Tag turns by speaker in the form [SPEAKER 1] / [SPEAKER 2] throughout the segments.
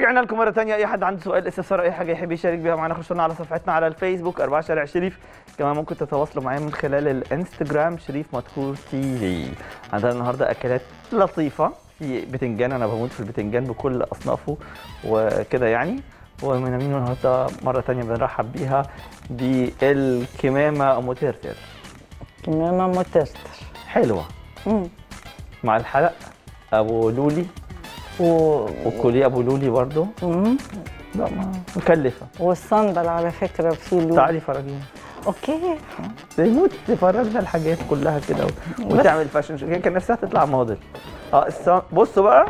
[SPEAKER 1] ورجعنا لكم مره ثانيه اي حد عنده سؤال استفسار اي حاجه يحب يشارك بيها معنا خشوا لنا على صفحتنا على الفيسبوك 4 شارع شريف كمان ممكن تتواصلوا معايا من خلال الانستجرام شريف مدخول تي في عندنا النهارده اكلات لطيفه في بتنجان انا بموت في البتنجان بكل اصنافه وكده يعني ومن مين النهارده مره ثانيه بنرحب بيها بالكمامه ام ترتر
[SPEAKER 2] كمامة مترتر
[SPEAKER 1] حلوه
[SPEAKER 2] مم.
[SPEAKER 1] مع الحلق ابو لولي
[SPEAKER 2] و...
[SPEAKER 1] وكوليه ابو لولي برضه
[SPEAKER 2] مم.
[SPEAKER 1] لا ما مكلفه
[SPEAKER 2] والصندل على فكرة فيه لون
[SPEAKER 1] تعالي فرجيني
[SPEAKER 2] اوكي
[SPEAKER 1] بيموت تفرجنا الحاجات كلها كده و- وتعمل فاشن شو هي كان نفسها تطلع موديل اه الص- بصوا بقى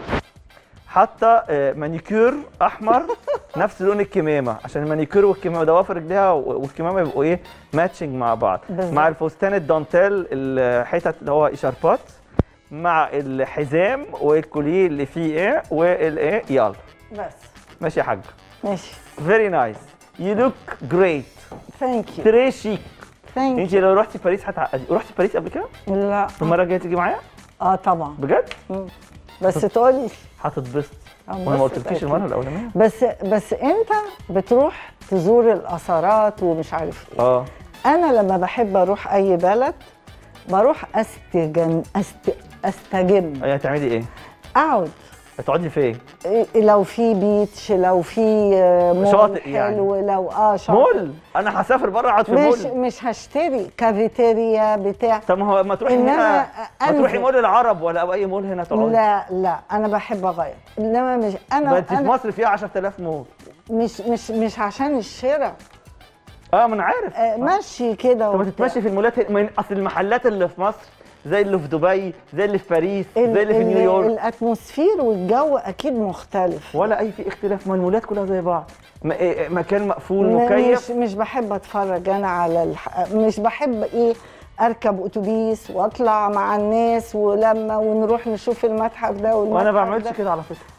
[SPEAKER 1] حاطه آه، مانيكير احمر نفس لون الكمامه عشان المانيكير والكمامه ضوافر رجليها و- والكمامه يبقوا ايه ماتشنج مع بعض
[SPEAKER 2] بالظبط.
[SPEAKER 1] مع الفستان الدانتيل الحتت اللي هو اشاربات مع الحزام والكوليه اللي فيه ايه والايه يلا
[SPEAKER 2] بس
[SPEAKER 1] ماشي يا حاج
[SPEAKER 2] ماشي
[SPEAKER 1] فيري نايس يو لوك جريت
[SPEAKER 2] ثانك يو
[SPEAKER 1] تري شيك
[SPEAKER 2] ثانك
[SPEAKER 1] انت لو رحتي باريس هتعقدي رحتي باريس قبل كده
[SPEAKER 2] لا
[SPEAKER 1] المره الجايه تيجي معايا
[SPEAKER 2] اه طبعا
[SPEAKER 1] بجد
[SPEAKER 2] مم. بس تقولي
[SPEAKER 1] هتتبسط
[SPEAKER 2] هنبسط
[SPEAKER 1] وانا ما قلتلكيش
[SPEAKER 2] أكيد.
[SPEAKER 1] المره الاولانيه
[SPEAKER 2] بس بس انت بتروح تزور الاثارات ومش عارف ايه
[SPEAKER 1] اه
[SPEAKER 2] انا لما بحب اروح اي بلد بروح استجم أست... استجم
[SPEAKER 1] يعني هتعملي ايه
[SPEAKER 2] اقعد
[SPEAKER 1] هتقعدي فين
[SPEAKER 2] إيه لو في بيتش لو في آه، مول
[SPEAKER 1] شاطئ
[SPEAKER 2] حلو
[SPEAKER 1] يعني.
[SPEAKER 2] لو اه شاطئ
[SPEAKER 1] مول انا هسافر بره اقعد في
[SPEAKER 2] مش
[SPEAKER 1] مول
[SPEAKER 2] مش هشتري كافيتيريا بتاع
[SPEAKER 1] طب ما هو ما تروحي
[SPEAKER 2] إنما
[SPEAKER 1] هنا ما
[SPEAKER 2] أنزل.
[SPEAKER 1] تروحي مول العرب ولا أو اي مول هنا تقعدي
[SPEAKER 2] لا لا انا بحب اغير انما مش
[SPEAKER 1] ما
[SPEAKER 2] انا
[SPEAKER 1] انت في
[SPEAKER 2] انا
[SPEAKER 1] مصر فيها 10000 مول
[SPEAKER 2] مش مش مش عشان الشراء
[SPEAKER 1] اه ما انا عارف
[SPEAKER 2] آه، مشي كده
[SPEAKER 1] طب ما
[SPEAKER 2] وبتاع.
[SPEAKER 1] تتمشي في المولات هنا- ما اصل المحلات اللي في مصر زي اللي في دبي زي اللي في باريس
[SPEAKER 2] ال-
[SPEAKER 1] زي اللي في
[SPEAKER 2] ال-
[SPEAKER 1] نيويورك
[SPEAKER 2] الاتموسفير والجو اكيد مختلف
[SPEAKER 1] ولا اي في اختلاف ما المولات كلها زي بعض م- إيه- مكان مقفول
[SPEAKER 2] م-
[SPEAKER 1] مكيف
[SPEAKER 2] مش مش بحب اتفرج انا على الح... مش بحب ايه اركب اتوبيس واطلع مع الناس ولما ونروح نشوف المتحف ده والمتحف
[SPEAKER 1] وانا ما بعملش
[SPEAKER 2] ده.
[SPEAKER 1] كده على فكره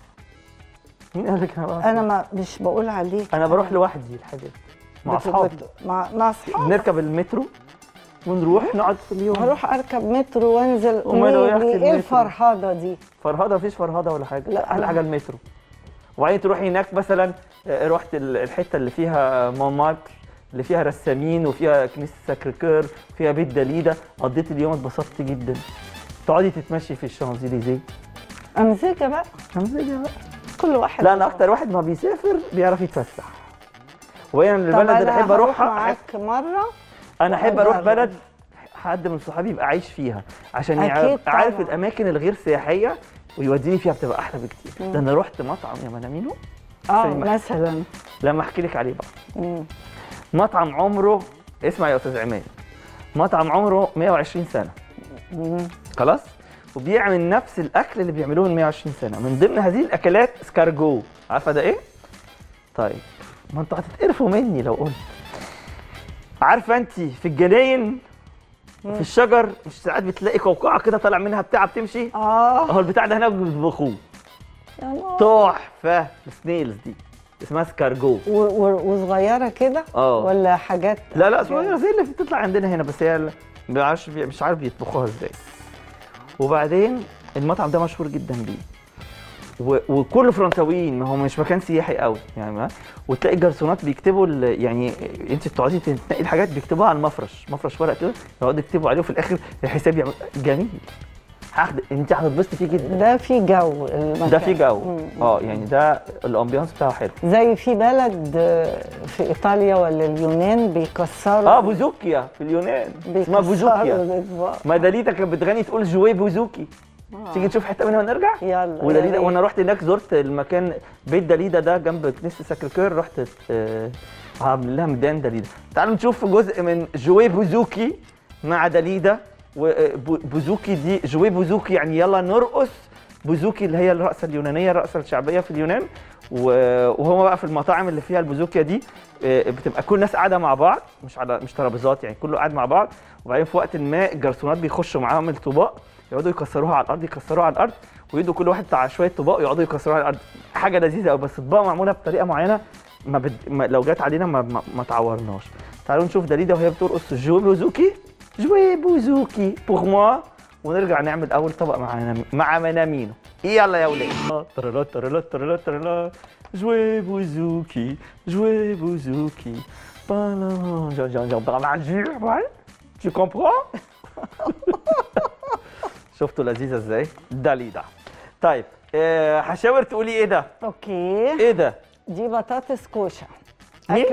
[SPEAKER 1] مين قال لك انا بعمل
[SPEAKER 2] انا
[SPEAKER 1] كده؟
[SPEAKER 2] ما مش بقول عليك
[SPEAKER 1] انا بروح لوحدي الحاجات مع
[SPEAKER 2] بت-
[SPEAKER 1] اصحابي
[SPEAKER 2] بت- مع مع اصحابي
[SPEAKER 1] بنركب المترو ونروح نقعد في اليوم
[SPEAKER 2] هروح اركب مترو وانزل
[SPEAKER 1] وماله يا أختي
[SPEAKER 2] ليه؟ ايه
[SPEAKER 1] المترو؟
[SPEAKER 2] الفرهده دي
[SPEAKER 1] فرهده مفيش فرهده ولا حاجه
[SPEAKER 2] لا،
[SPEAKER 1] احلى
[SPEAKER 2] أنا-
[SPEAKER 1] حاجه المترو وبعدين تروحي هناك مثلا آه، رحت ال- الحته اللي فيها مونمارتر اللي فيها رسامين وفيها كنيسه ساكريكير فيها بيت داليدا قضيت اليوم اتبسطت جدا تقعدي تتمشي في الشانزليزيه
[SPEAKER 2] امزجه بقى
[SPEAKER 1] شانزليزيه بقى
[SPEAKER 2] كل واحد
[SPEAKER 1] لا انا اكتر واحد ما بيسافر بيعرف يتفسح وهي
[SPEAKER 2] طب
[SPEAKER 1] البلد اللي
[SPEAKER 2] أنا
[SPEAKER 1] احب
[SPEAKER 2] هروح
[SPEAKER 1] اروحها أحب
[SPEAKER 2] معاك مره
[SPEAKER 1] انا احب اروح
[SPEAKER 2] وأجرب.
[SPEAKER 1] بلد حد من صحابي يبقى عايش فيها عشان
[SPEAKER 2] أكيد
[SPEAKER 1] يعرف عارف
[SPEAKER 2] طبعاً.
[SPEAKER 1] الاماكن الغير سياحيه ويوديني فيها بتبقى احلى بكتير ده انا رحت مطعم يا منامينو
[SPEAKER 2] اه
[SPEAKER 1] سيما.
[SPEAKER 2] مثلا
[SPEAKER 1] لما احكي لك عليه بقى
[SPEAKER 2] مم.
[SPEAKER 1] مطعم عمره اسمع يا استاذ عماد مطعم عمره 120 سنه
[SPEAKER 2] مم.
[SPEAKER 1] خلاص وبيعمل نفس الاكل اللي بيعملوه من 120 سنه من ضمن هذه الاكلات سكارجو عارفه ده ايه طيب ما انتوا هتتقرفوا مني لو قلت عارفه انت في الجناين في الشجر مش ساعات بتلاقي قوقعه كده طالع منها بتاع بتمشي
[SPEAKER 2] اه
[SPEAKER 1] اهو البتاع ده هناك بيطبخوه
[SPEAKER 2] يا نهار.
[SPEAKER 1] تحفه السنيلز دي اسمها سكارجو
[SPEAKER 2] و- و- وصغيره كده
[SPEAKER 1] اه.
[SPEAKER 2] ولا حاجات
[SPEAKER 1] لا لا صغيره زي اللي بتطلع عندنا هنا بس هي ال- مش مش عارف بيطبخوها ازاي وبعدين المطعم ده مشهور جدا بيه و- وكل فرنساويين ما هو مش مكان سياحي قوي يعني ما وتلاقي الجرسونات بيكتبوا ال- يعني انت بتقعدي تنقي الحاجات بيكتبوها على المفرش مفرش ورق كده يقعدوا يكتبوا عليه وفي الاخر الحساب يعمل جميل هاخد انت هتتبسطي فيه جدا
[SPEAKER 2] ده في جو المكان
[SPEAKER 1] ده فيه جو
[SPEAKER 2] مم.
[SPEAKER 1] اه يعني ده الامبيانس بتاعه حلو
[SPEAKER 2] زي في بلد آه، في ايطاليا ولا اليونان بيكسروا
[SPEAKER 1] اه بوزوكيا في اليونان اسمها
[SPEAKER 2] بيكسروا
[SPEAKER 1] بوزوكيا
[SPEAKER 2] الأطباق.
[SPEAKER 1] ما داليدا كانت بتغني تقول جوي بوزوكي
[SPEAKER 2] آه.
[SPEAKER 1] تيجي نشوف حته منها ونرجع
[SPEAKER 2] يلا
[SPEAKER 1] وداليدا
[SPEAKER 2] يا ريت.
[SPEAKER 1] وانا رحت هناك زرت المكان بيت داليدا ده جنب كنيسه ساكريكير رحت آه، عامل لها ميدان داليدا تعالوا نشوف جزء من جوي بوزوكي مع داليدا وبوزوكي دي جوي بوزوكي يعني يلا نرقص بوزوكي اللي هي الرقصه اليونانيه الرقصه الشعبيه في اليونان و- وهما بقى في المطاعم اللي فيها البوزوكيا دي آه، بتبقى كل الناس قاعده مع بعض مش على مش ترابيزات يعني كله قاعد مع بعض وبعدين في وقت ما الجرسونات بيخشوا معاهم الطباق يقعدوا يكسروها على الارض يكسروها على الارض ويدوا كل واحد بتاع شويه طباق ويقعدوا يكسروها على الارض حاجه لذيذه قوي بس اطباق معموله بطريقه معينه ما, بد... ما لو جت علينا ما, ما, ما تعورناش تعالوا نشوف داليدا وهي بترقص جو بوزوكي جوي بوزوكي بوغ موا ونرجع نعمل اول طبق مع مع منامينو يلا يا ولاد ترلا ترلا ترلا ترلا jouez bouzouki, jouez bouzouki. Voilà. J'en- j'en- j'en parle à Jules, ouais. Tu comprends؟ شفتوا لذيذة ازاي؟ داليدا. طيب آه، هشاور تقولي ايه ده؟
[SPEAKER 2] اوكي
[SPEAKER 1] ايه ده؟
[SPEAKER 2] دي بطاطس كوشه
[SPEAKER 1] مين؟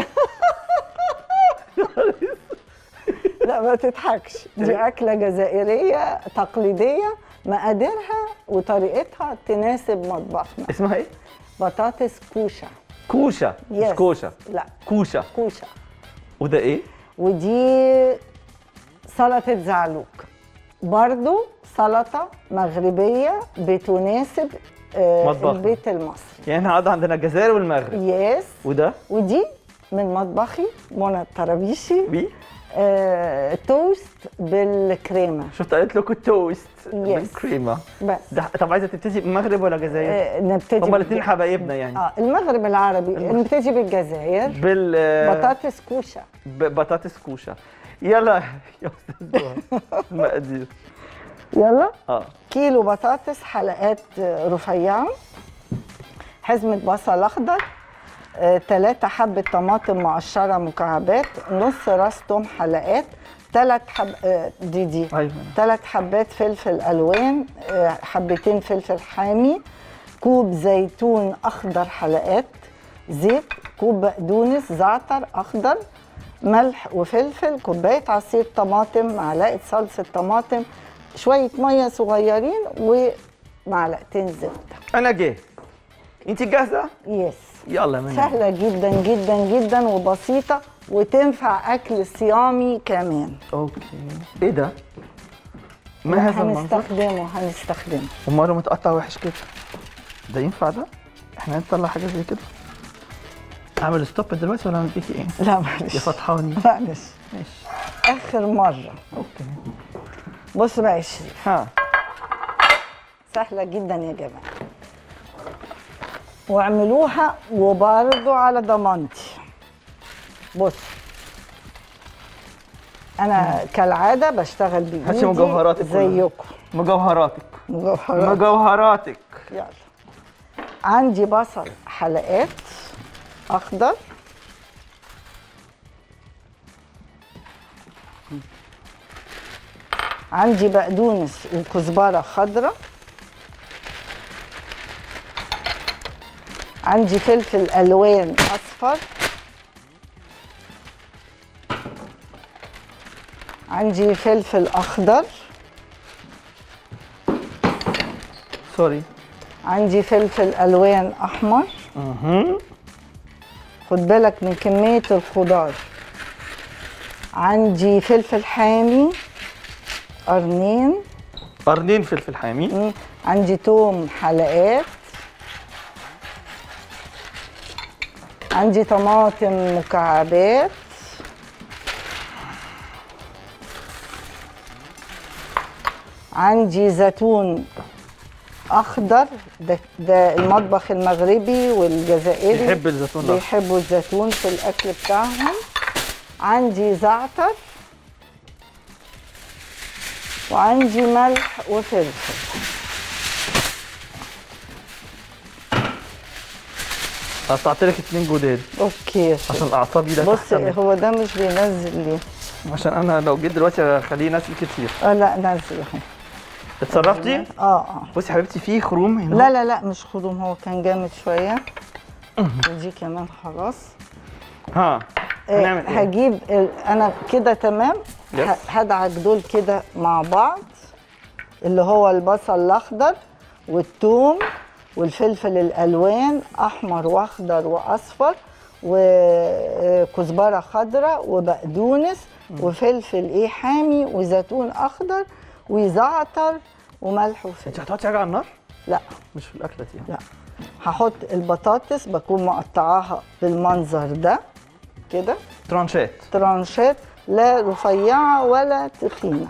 [SPEAKER 2] لا ما تضحكش دي اكله جزائريه تقليديه مقاديرها وطريقتها تناسب مطبخنا
[SPEAKER 1] اسمها ايه؟
[SPEAKER 2] بطاطس كوشه
[SPEAKER 1] كوشة مش
[SPEAKER 2] Yes.
[SPEAKER 1] كوشة
[SPEAKER 2] لا
[SPEAKER 1] كوشة
[SPEAKER 2] كوشه
[SPEAKER 1] وده ايه؟
[SPEAKER 2] ودي سلطه زعلوك برضو سلطه مغربيه بتناسب آه،
[SPEAKER 1] مطبخنا.
[SPEAKER 2] البيت المصري
[SPEAKER 1] يعني احنا قاعدة عندنا الجزائر والمغرب
[SPEAKER 2] يس
[SPEAKER 1] وده
[SPEAKER 2] ودي من مطبخي منى الطرابيشي
[SPEAKER 1] بي
[SPEAKER 2] آه، توست بالكريمه
[SPEAKER 1] شفت قالت لكم توست
[SPEAKER 2] Yes.
[SPEAKER 1] بالكريمه
[SPEAKER 2] بس
[SPEAKER 1] ده طب عايزه تبتدي بالمغرب ولا جزائر؟
[SPEAKER 2] آه، نبتدي
[SPEAKER 1] هما الاثنين
[SPEAKER 2] بالج-
[SPEAKER 1] حبايبنا يعني
[SPEAKER 2] اه المغرب العربي نبتدي بالجزائر
[SPEAKER 1] بال آه،
[SPEAKER 2] بطاطس كوشه
[SPEAKER 1] ب- بطاطس كوشه يلا يا استاذ جوهر. المقادير
[SPEAKER 2] يلا
[SPEAKER 1] اه
[SPEAKER 2] كيلو بطاطس حلقات آه، رفيعه حزمه بصل اخضر ثلاثة حبة طماطم مقشرة مكعبات نص راس توم حلقات ثلاث حب آه، دي دي
[SPEAKER 1] ايوه
[SPEAKER 2] ثلاث حبات فلفل الوان آه، حبتين فلفل حامي كوب زيتون اخضر حلقات زيت كوب بقدونس زعتر اخضر ملح وفلفل كوبايه عصير طماطم معلقه صلصه طماطم شويه ميه صغيرين ومعلقتين زبده
[SPEAKER 1] انا جاهز انت جاهزه؟
[SPEAKER 2] يس
[SPEAKER 1] يلا من
[SPEAKER 2] سهله جدا جدا جدا وبسيطه وتنفع اكل صيامي كمان
[SPEAKER 1] اوكي ايه ده؟ ما هذا المنظر؟
[SPEAKER 2] هنستخدمه هنستخدمه
[SPEAKER 1] ومره متقطع وحش كده ده ينفع ده؟ احنا نطلع حاجه زي كده اعمل ستوب دلوقتي ولا اعمل بيكي ايه؟
[SPEAKER 2] لا معلش
[SPEAKER 1] يا فتحاني
[SPEAKER 2] معلش
[SPEAKER 1] ماشي
[SPEAKER 2] اخر مره
[SPEAKER 1] اوكي
[SPEAKER 2] بص بقى يا شريف
[SPEAKER 1] ها
[SPEAKER 2] سهله جدا يا جماعه واعملوها وبرضو على ضمانتي بص انا كالعاده بشتغل بايدي
[SPEAKER 1] هاتي مجوهراتك كلها.
[SPEAKER 2] زيكم
[SPEAKER 1] مجوهراتك
[SPEAKER 2] مجوهرات
[SPEAKER 1] مجوهراتك
[SPEAKER 2] يلا عندي بصل حلقات اخضر عندي بقدونس وكزبره خضراء عندي فلفل الوان اصفر عندي فلفل اخضر
[SPEAKER 1] سوري
[SPEAKER 2] عندي فلفل الوان احمر
[SPEAKER 1] اها
[SPEAKER 2] خد بالك من كمية الخضار عندي فلفل حامي قرنين
[SPEAKER 1] قرنين فلفل حامي
[SPEAKER 2] مم. عندي توم حلقات عندي طماطم مكعبات عندي زيتون اخضر ده, ده المطبخ المغربي والجزائري
[SPEAKER 1] بيحب الزيتون الأخضر.
[SPEAKER 2] بيحبوا الزيتون في الاكل بتاعهم عندي زعتر وعندي ملح وفلفل
[SPEAKER 1] قطعت لك اتنين جداد
[SPEAKER 2] اوكي يا شيخ.
[SPEAKER 1] عشان اعصابي ده
[SPEAKER 2] بص
[SPEAKER 1] تحت مني.
[SPEAKER 2] هو ده مش بينزل ليه
[SPEAKER 1] عشان انا لو جيت دلوقتي هخليه نازل كتير
[SPEAKER 2] اه لا نزل اهو
[SPEAKER 1] اتصرفتي
[SPEAKER 2] اه اه
[SPEAKER 1] بصي يا حبيبتي في خروم هنا
[SPEAKER 2] لا لا لا مش خدوم هو كان جامد شويه ودي كمان خلاص
[SPEAKER 1] ها
[SPEAKER 2] آه،
[SPEAKER 1] هنعمل ايه
[SPEAKER 2] هجيب ال- انا كده تمام
[SPEAKER 1] Yes.
[SPEAKER 2] ه- هدعك دول كده مع بعض اللي هو البصل الاخضر والثوم والفلفل الالوان احمر واخضر واصفر وكزبره خضراء وبقدونس وفلفل ايه حامي وزيتون اخضر وزعتر وملح وفلفل
[SPEAKER 1] انت هتحطي حاجه على النار
[SPEAKER 2] لا
[SPEAKER 1] مش في الاكله دي
[SPEAKER 2] لا هحط البطاطس بكون مقطعاها بالمنظر ده كده
[SPEAKER 1] ترانشات
[SPEAKER 2] ترانشات لا رفيعة ولا تخينة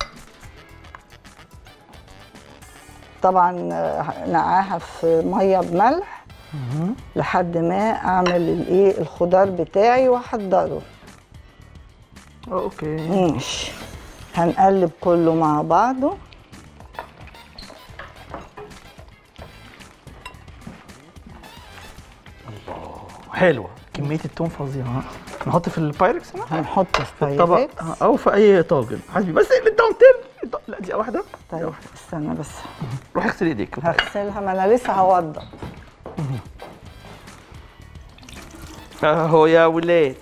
[SPEAKER 2] طبعا آه، نقعها في مية بملح لحد ما اعمل الايه الخضار بتاعي واحضره
[SPEAKER 1] اوكي
[SPEAKER 2] ماشي هنقلب كله مع بعضه
[SPEAKER 1] حلوه كميه التوم فظيعه نحط في البايركس هنا
[SPEAKER 2] هنحط في
[SPEAKER 1] طبق
[SPEAKER 2] بايركس
[SPEAKER 1] او في اي طاجن حسبي بس اللي الدانتيل لا دي واحده دي
[SPEAKER 2] طيب
[SPEAKER 1] واحدة.
[SPEAKER 2] استنى بس
[SPEAKER 1] روحي اغسلي ايديك
[SPEAKER 2] هغسلها ما انا لسه هوضب
[SPEAKER 1] اهو يا ولاد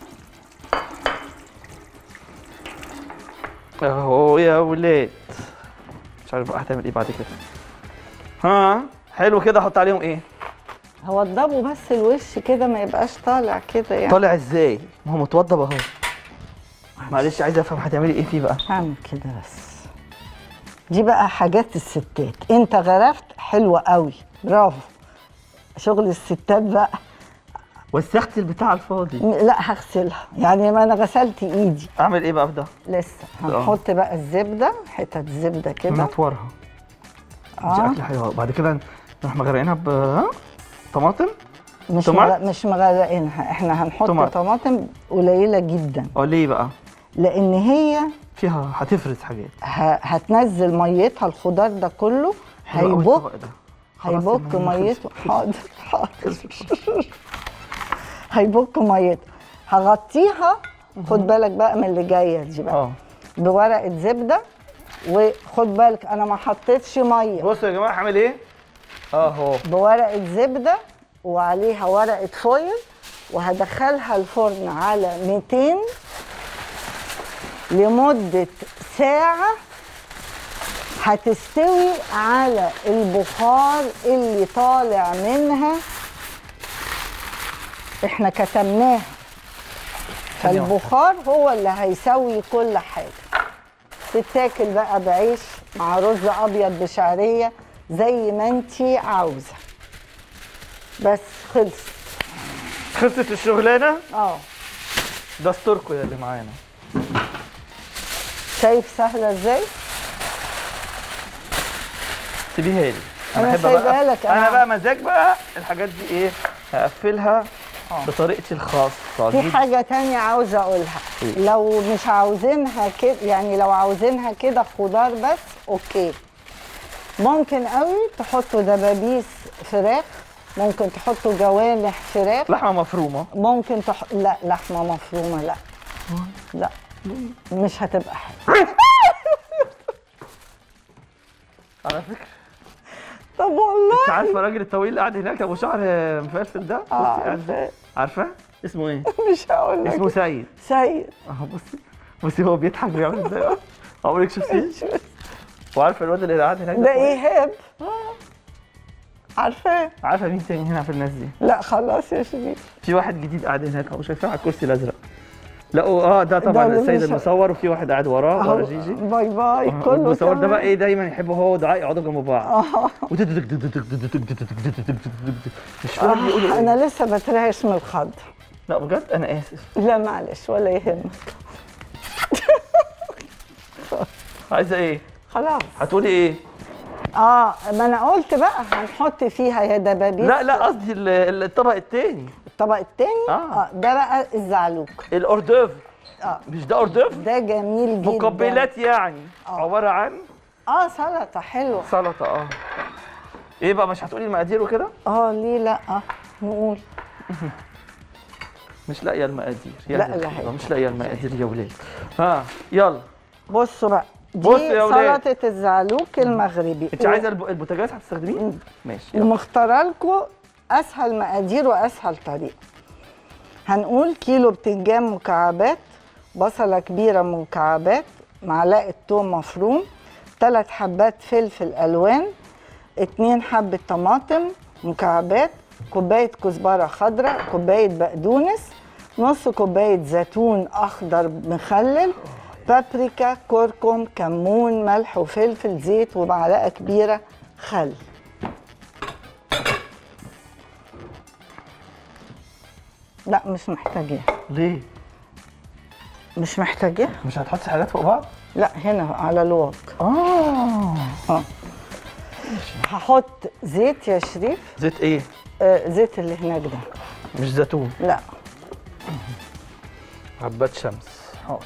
[SPEAKER 1] اهو يا ولاد مش عارف بقى هتعمل ايه بعد كده ها حلو كده احط عليهم ايه
[SPEAKER 2] هوضبه بس الوش كده ما يبقاش طالع كده يعني
[SPEAKER 1] طالع ازاي ما هو متوضب اهو معلش عايز افهم هتعملي ايه فيه بقى
[SPEAKER 2] هعمل كده بس دي بقى حاجات الستات انت غرفت حلوة قوي برافو شغل الستات بقى
[SPEAKER 1] وسخت البتاع على الفاضي
[SPEAKER 2] م- لا هغسلها يعني ما انا غسلت ايدي
[SPEAKER 1] اعمل ايه بقى في ده
[SPEAKER 2] لسه هنحط بقى الزبده حتت زبده كده
[SPEAKER 1] نطورها دي
[SPEAKER 2] اه
[SPEAKER 1] اكله حلوه بعد كده نروح مغرقينها ب ها؟ طماطم
[SPEAKER 2] مش
[SPEAKER 1] طماط؟
[SPEAKER 2] مغ... مش مغرقينها احنا هنحط
[SPEAKER 1] طماط.
[SPEAKER 2] طماطم قليله جدا
[SPEAKER 1] اه ليه بقى
[SPEAKER 2] لان هي
[SPEAKER 1] فيها هتفرز حاجات
[SPEAKER 2] ه... هتنزل ميتها الخضار ده كله
[SPEAKER 1] حلو أوي
[SPEAKER 2] هيبك
[SPEAKER 1] الطبق ده. خلاص
[SPEAKER 2] هيبك
[SPEAKER 1] المهم
[SPEAKER 2] ميته
[SPEAKER 1] خلص.
[SPEAKER 2] حاضر حاضر هيبك ميته هغطيها خد بالك بقى من اللي جايه دي بقى
[SPEAKER 1] اه
[SPEAKER 2] بورقه زبده وخد بالك انا ما حطيتش ميه
[SPEAKER 1] بصوا يا جماعه هعمل ايه اهو
[SPEAKER 2] بورقه زبده وعليها ورقه فويل وهدخلها الفرن على 200 لمده ساعه هتستوي على البخار اللي طالع منها احنا كتمناها فالبخار هو اللي هيسوي كل حاجه تتاكل بقى بعيش مع رز ابيض بشعريه زي ما انتي عاوزه بس خلص
[SPEAKER 1] خلصت الشغلانه
[SPEAKER 2] اه
[SPEAKER 1] دستوركم يا اللي معانا
[SPEAKER 2] شايف سهله ازاي
[SPEAKER 1] سيبيها لي
[SPEAKER 2] أنا
[SPEAKER 1] بحب
[SPEAKER 2] سايبها
[SPEAKER 1] بقى-
[SPEAKER 2] لك،
[SPEAKER 1] انا
[SPEAKER 2] أنا-
[SPEAKER 1] بقى مزاج بقى الحاجات دي ايه هقفلها
[SPEAKER 2] آه.
[SPEAKER 1] بطريقتي الخاصه
[SPEAKER 2] في
[SPEAKER 1] جدا.
[SPEAKER 2] حاجه تانية عاوزه اقولها
[SPEAKER 1] إيه؟
[SPEAKER 2] لو مش عاوزينها كده يعني لو عاوزينها كده خضار بس اوكي ممكن قوي تحطوا دبابيس فراخ ممكن تحطوا جوانح فراخ
[SPEAKER 1] لحمه مفرومه
[SPEAKER 2] ممكن تح... لا لحمه مفرومه لا لا مش هتبقى حلوه
[SPEAKER 1] على فكره
[SPEAKER 2] طب والله
[SPEAKER 1] انت عارفه الراجل الطويل اللي قاعد هناك ابو شعر مفلفل ده بصي
[SPEAKER 2] اه
[SPEAKER 1] قاعد-
[SPEAKER 2] عارفاه
[SPEAKER 1] عارفه اسمه ايه
[SPEAKER 2] مش هقول
[SPEAKER 1] اسمه
[SPEAKER 2] لك
[SPEAKER 1] سيد
[SPEAKER 2] سيد
[SPEAKER 1] اهو بصي بصي هو بيضحك بيعمل ازاي عمرك شفتيه وعارفه الواد اللي قاعد هناك
[SPEAKER 2] ده ايهاب عارفاه
[SPEAKER 1] عارفه مين تاني هنا في الناس دي
[SPEAKER 2] لا خلاص يا شريف
[SPEAKER 1] في واحد جديد قاعد هناك اهو شايفاه على الكرسي الازرق لا اه ده طبعا
[SPEAKER 2] اللي
[SPEAKER 1] السيد
[SPEAKER 2] مش-
[SPEAKER 1] المصور وفي واحد قاعد وراه
[SPEAKER 2] أهو،
[SPEAKER 1] ورا جيجي
[SPEAKER 2] باي باي
[SPEAKER 1] آه،
[SPEAKER 2] كله
[SPEAKER 1] المصور ده
[SPEAKER 2] تمام.
[SPEAKER 1] بقى ايه دايما يحبوا هو ودعاء يقعدوا جنب بعض
[SPEAKER 2] اه
[SPEAKER 1] مش فاهم بيقولوا
[SPEAKER 2] آه،
[SPEAKER 1] ايه
[SPEAKER 2] انا لسه بترعش من الخضر
[SPEAKER 1] لا بجد انا اسف
[SPEAKER 2] لا معلش ولا يهمك
[SPEAKER 1] عايزه ايه
[SPEAKER 2] خلاص
[SPEAKER 1] هتقولي ايه
[SPEAKER 2] اه ما انا قلت بقى هنحط فيها يا دبابيس
[SPEAKER 1] لا لا قصدي ال- ال- الطبق التاني
[SPEAKER 2] الطبق التاني
[SPEAKER 1] آه.
[SPEAKER 2] ده بقى الزعلوك
[SPEAKER 1] الاوردوف
[SPEAKER 2] اه
[SPEAKER 1] مش ده اوردوف
[SPEAKER 2] ده جميل جدا
[SPEAKER 1] مقبلات يعني
[SPEAKER 2] آه.
[SPEAKER 1] عباره عن
[SPEAKER 2] اه سلطه حلوه
[SPEAKER 1] سلطه اه ايه بقى مش هتقولي المقادير وكده
[SPEAKER 2] اه ليه لا آه. نقول
[SPEAKER 1] مش لاقيه المقادير يا
[SPEAKER 2] لا،
[SPEAKER 1] دي
[SPEAKER 2] لا
[SPEAKER 1] الخيبة،
[SPEAKER 2] هي.
[SPEAKER 1] مش لاقيه المقادير يا ولاد ها يلا
[SPEAKER 2] بصوا بقى دي
[SPEAKER 1] بصوا يا ولاد.
[SPEAKER 2] سلطه الزعلوك المغربي
[SPEAKER 1] انت عايزه الب- البوتاجاز هتستخدميه ماشي يلا.
[SPEAKER 2] ومختاره لكم اسهل مقادير واسهل طريقه هنقول كيلو بتنجان مكعبات بصله كبيره مكعبات معلقه توم مفروم ثلاث حبات فلفل الوان اتنين حبه طماطم مكعبات كوبايه كزبره خضراء كوبايه بقدونس نص كوبايه زيتون اخضر مخلل بابريكا كركم كمون ملح وفلفل زيت ومعلقه كبيره خل لا مش محتاجاه
[SPEAKER 1] ليه
[SPEAKER 2] مش محتاجاه
[SPEAKER 1] مش هتحطي حاجات فوق بعض
[SPEAKER 2] لا هنا على الواق
[SPEAKER 1] اه
[SPEAKER 2] اه هحط زيت يا شريف
[SPEAKER 1] زيت ايه
[SPEAKER 2] آه زيت اللي هناك ده
[SPEAKER 1] مش زيتون
[SPEAKER 2] لا
[SPEAKER 1] حبات شمس حاضر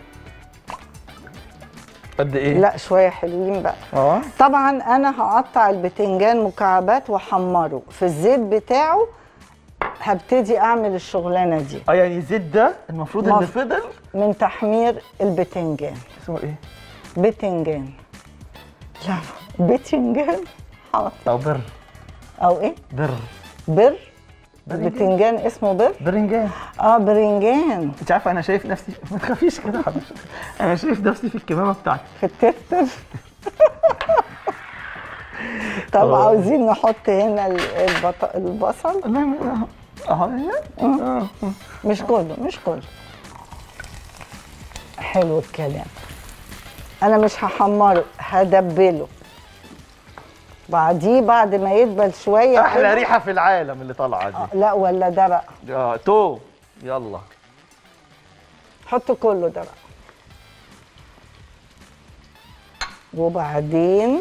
[SPEAKER 1] قد ايه
[SPEAKER 2] لا شويه حلوين بقى
[SPEAKER 1] اه
[SPEAKER 2] طبعا انا هقطع البتنجان مكعبات واحمره في الزيت بتاعه هبتدي اعمل الشغلانه دي
[SPEAKER 1] اه يعني الزيت ده المفروض اللي
[SPEAKER 2] مف-
[SPEAKER 1] فضل
[SPEAKER 2] من تحمير البتنجان
[SPEAKER 1] اسمه ايه؟
[SPEAKER 2] بتنجان لا بتنجان حاضر
[SPEAKER 1] او بر
[SPEAKER 2] او ايه
[SPEAKER 1] بر
[SPEAKER 2] بر
[SPEAKER 1] برنجان.
[SPEAKER 2] بتنجان اسمه بر
[SPEAKER 1] برنجان
[SPEAKER 2] اه برنجان
[SPEAKER 1] انت عارفه انا شايف نفسي ما تخافيش كده يا حبيبتي انا شايف نفسي في الكمامه بتاعتي
[SPEAKER 2] في التفتر طب
[SPEAKER 1] آه.
[SPEAKER 2] عاوزين نحط هنا ال- البط... البصل
[SPEAKER 1] لا ما- اه اه
[SPEAKER 2] مش كله مش كله حلو الكلام انا مش هحمره هدبله بعديه بعد ما يدبل شويه
[SPEAKER 1] احلى
[SPEAKER 2] كده-
[SPEAKER 1] ريحه في العالم اللي طالعه
[SPEAKER 2] آه،
[SPEAKER 1] دي
[SPEAKER 2] لا ولا ده بقى
[SPEAKER 1] اه تو يلا
[SPEAKER 2] حطوا كله ده بقى وبعدين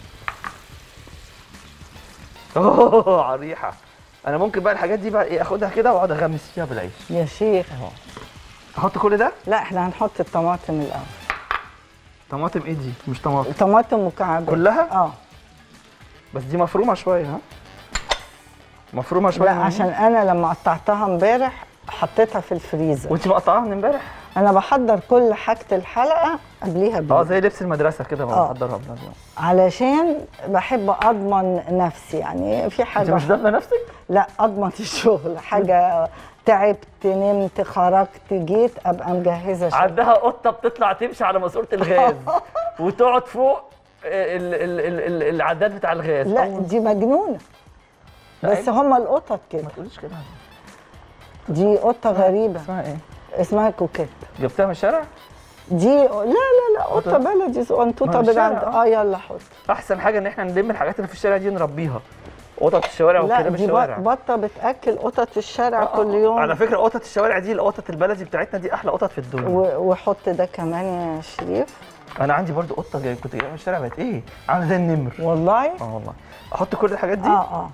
[SPEAKER 1] اوه على الريحه انا ممكن بقى الحاجات دي بقى ايه اخدها كده واقعد اغمس فيها بالعيش
[SPEAKER 2] يا شيخ
[SPEAKER 1] احط كل ده
[SPEAKER 2] لا احنا هنحط الطماطم الاول
[SPEAKER 1] طماطم ايه دي مش طماطم
[SPEAKER 2] طماطم مكعبات
[SPEAKER 1] كلها؟
[SPEAKER 2] اه
[SPEAKER 1] بس دي مفرومه شويه ها مفرومه شويه
[SPEAKER 2] لا عشان انا لما قطعتها امبارح حطيتها في الفريزر
[SPEAKER 1] وانت مقطعاها من امبارح
[SPEAKER 2] انا بحضر كل حاجه الحلقه قبليها
[SPEAKER 1] اه
[SPEAKER 2] بيوم
[SPEAKER 1] زي لبس المدرسه كده
[SPEAKER 2] آه.
[SPEAKER 1] بحضرها قبل اليوم
[SPEAKER 2] علشان بحب اضمن نفسي يعني في
[SPEAKER 1] انت
[SPEAKER 2] حاجه
[SPEAKER 1] مش ضامنه نفسك
[SPEAKER 2] لا اضمن الشغل حاجه تعبت نمت خرجت جيت ابقى مجهزه شغل
[SPEAKER 1] عندها قطه بتطلع تمشي على ماسوره الغاز وتقعد فوق ال ال ال ال العداد بتاع الغاز
[SPEAKER 2] لا
[SPEAKER 1] أول-
[SPEAKER 2] دي مجنونه بس
[SPEAKER 1] أيوة.
[SPEAKER 2] هما القطط كده
[SPEAKER 1] ما تقوليش كده
[SPEAKER 2] دي قطه غريبه
[SPEAKER 1] اسمها ايه
[SPEAKER 2] اسمها كوكيت
[SPEAKER 1] جبتها من الشارع
[SPEAKER 2] دي لا لا لا قطه بلدي صغنطوطه
[SPEAKER 1] ما
[SPEAKER 2] من
[SPEAKER 1] الشارع،
[SPEAKER 2] عند
[SPEAKER 1] آه.
[SPEAKER 2] اه يلا حط
[SPEAKER 1] احسن حاجه ان احنا نلم الحاجات اللي في الشارع دي نربيها قطط الشوارع
[SPEAKER 2] لا
[SPEAKER 1] وكلاب
[SPEAKER 2] دي
[SPEAKER 1] الشوارع
[SPEAKER 2] بط- بطه بتاكل قطط الشارع
[SPEAKER 1] آه،
[SPEAKER 2] كل يوم
[SPEAKER 1] على فكره قطط الشوارع دي القطط البلدي بتاعتنا دي احلى قطط في الدنيا
[SPEAKER 2] و- وحط ده كمان يا شريف
[SPEAKER 1] انا عندي برضو قطه جاي كنت جايبها من الشارع بقت ايه عامله زي النمر
[SPEAKER 2] والله
[SPEAKER 1] اه والله احط كل الحاجات دي
[SPEAKER 2] اه اه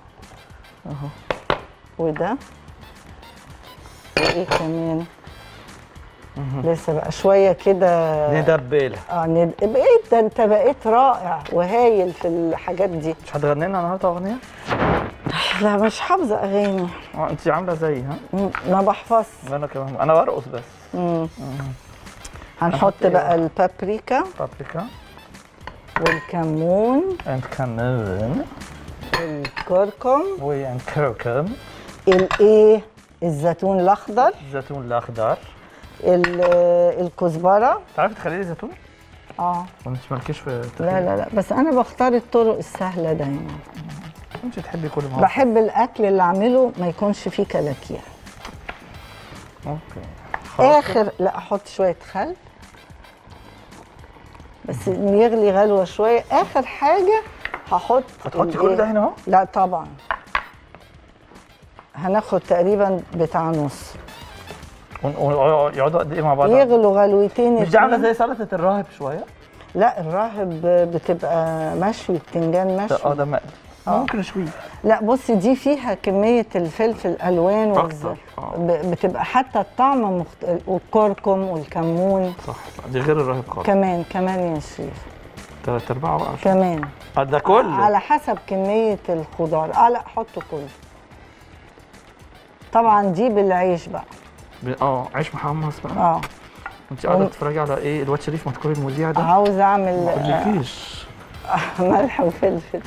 [SPEAKER 2] وده وايه كمان لسه بقى شويه كده
[SPEAKER 1] ندبلها
[SPEAKER 2] اه ند... بقيت ده انت بقيت رائع وهايل في الحاجات دي
[SPEAKER 1] مش هتغني لنا النهارده اغنيه
[SPEAKER 2] لا مش حافظه اغاني
[SPEAKER 1] اه انت عامله زي ها
[SPEAKER 2] مم، ما بحفظش
[SPEAKER 1] انا كمان انا برقص بس
[SPEAKER 2] مم.
[SPEAKER 1] هنحط
[SPEAKER 2] هنحط
[SPEAKER 1] إيه
[SPEAKER 2] بقى
[SPEAKER 1] بقى؟
[SPEAKER 2] البابريكا
[SPEAKER 1] بابريكا
[SPEAKER 2] والكمون
[SPEAKER 1] اند كمون
[SPEAKER 2] والكركم
[SPEAKER 1] واند كركم
[SPEAKER 2] الايه الزيتون الاخضر
[SPEAKER 1] الزيتون الاخضر
[SPEAKER 2] ال- الكزبره
[SPEAKER 1] تعرفي تخلي زيتون
[SPEAKER 2] اه
[SPEAKER 1] ولا انت مالكيش في
[SPEAKER 2] لا لا لا بس انا بختار الطرق السهله دايما
[SPEAKER 1] انت تحبي كل ما هو
[SPEAKER 2] بحب الاكل اللي اعمله ما يكونش فيه كلاكيع
[SPEAKER 1] اوكي خلاص
[SPEAKER 2] اخر لا احط شويه خل بس يغلي غلوه شويه اخر حاجه هحط
[SPEAKER 1] هتحطي كل
[SPEAKER 2] الإيه؟
[SPEAKER 1] ده هنا اهو
[SPEAKER 2] لا طبعا هناخد تقريبا بتاع نص
[SPEAKER 1] ون- ون- يقعدوا قد ايه مع بعض
[SPEAKER 2] يغلوا غلوتين
[SPEAKER 1] مش دي عامله
[SPEAKER 2] اتنين.
[SPEAKER 1] زي سلطه الراهب شويه
[SPEAKER 2] لا الراهب بتبقى مشوي بتنجان
[SPEAKER 1] ده- اه
[SPEAKER 2] مشوي
[SPEAKER 1] ده مقلي
[SPEAKER 2] آه.
[SPEAKER 1] ممكن اشويه
[SPEAKER 2] لا بصي دي فيها كمية الفلفل الألوان
[SPEAKER 1] أكتر،
[SPEAKER 2] والز-
[SPEAKER 1] آه.
[SPEAKER 2] ب- بتبقى حتى الطعم مخت... والكركم والكمون
[SPEAKER 1] صح صح. دي غير الراهب خالص
[SPEAKER 2] كمان كمان يا شريف
[SPEAKER 1] تلات ارباعه بقى عشان-
[SPEAKER 2] كمان
[SPEAKER 1] آه، ده كله
[SPEAKER 2] على حسب كمية الخضار اه لا حطوا كله طبعا دي بالعيش بقى
[SPEAKER 1] ب- اه عيش محمص بقى
[SPEAKER 2] اه
[SPEAKER 1] انت قاعده
[SPEAKER 2] وم-
[SPEAKER 1] تتفرجي على ايه الواد شريف ما تكوني المذيع ده
[SPEAKER 2] عاوزة
[SPEAKER 1] ما
[SPEAKER 2] اعمل آه،
[SPEAKER 1] اقولكيش
[SPEAKER 2] ملح وفلفل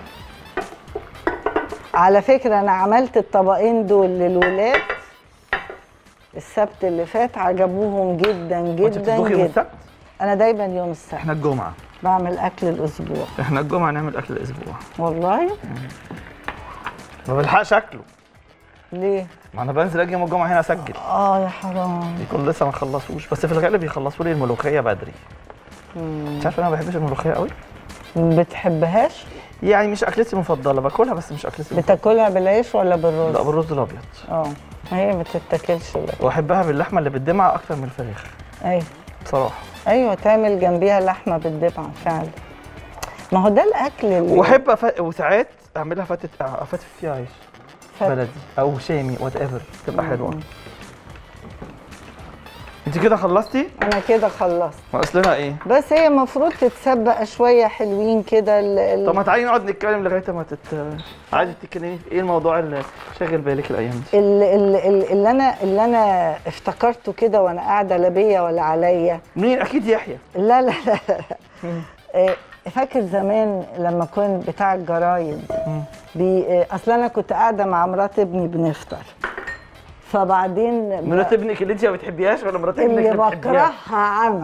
[SPEAKER 2] على فكرة أنا عملت الطبقين دول للولاد السبت اللي فات عجبوهم جدا
[SPEAKER 1] وانت
[SPEAKER 2] جدا
[SPEAKER 1] بتطبخي يوم
[SPEAKER 2] جدا
[SPEAKER 1] السبت
[SPEAKER 2] أنا دايما يوم السبت
[SPEAKER 1] احنا الجمعه
[SPEAKER 2] بعمل أكل الأسبوع
[SPEAKER 1] احنا الجمعه نعمل اكل الاسبوع
[SPEAKER 2] والله
[SPEAKER 1] ما بلحقش اكله
[SPEAKER 2] ليه؟
[SPEAKER 1] ما انا بنزل اجي يوم الجمعه هنا اسجل
[SPEAKER 2] آه يا حرام
[SPEAKER 1] يكون لسه ما خلصوش بس في الغالب يخلصوا لي الملوخيه بدري انت عارف انا ما بحبش الملوخيه قوي
[SPEAKER 2] بتحبهاش؟
[SPEAKER 1] يعني مش اكلتي المفضله باكلها بس مش اكلتي المفضله
[SPEAKER 2] بتاكلها بالعيش ولا
[SPEAKER 1] لا
[SPEAKER 2] بالرز؟
[SPEAKER 1] بالرز الابيض
[SPEAKER 2] اه هي ما بتتاكلش لا
[SPEAKER 1] واحبها باللحمه اللي بالدمعه اكتر من الفراخ
[SPEAKER 2] أيوه
[SPEAKER 1] بصراحه
[SPEAKER 2] أيوه تعمل جنبيها لحمة بالدبعة فعلا ما هو ده الأكل اللي
[SPEAKER 1] واحب أف... وساعات اعملها فتت افتت فيها عيش
[SPEAKER 2] فت-
[SPEAKER 1] بلدي او شامي وات ايفر تبقى حلوه انت كده خلصتي
[SPEAKER 2] انا كده خلصت
[SPEAKER 1] ناقص لنا ايه
[SPEAKER 2] بس هي المفروض تتسبق شويه حلوين كده ال- ال-
[SPEAKER 1] طب ما تعالي نقعد نتكلم لغايه ما تت عايزه تتكلمي في ايه الموضوع اللي شاغل بالك الايام دي
[SPEAKER 2] ال- ال- ال- اللي انا اللي انا افتكرته كده وانا قاعده لا بيا ولا عليا
[SPEAKER 1] مين اكيد يحيى
[SPEAKER 2] لا لا لا آه، فاكر زمان لما كنت بتاع الجرايد بي آه، اصل انا كنت قاعده مع مرات ابني بنفطر فبعدين
[SPEAKER 1] مرات ابنك اللي انت ما بتحبيهاش ولا مرات ابنك
[SPEAKER 2] اللي
[SPEAKER 1] اللي بتحبيها
[SPEAKER 2] بكرهها عمى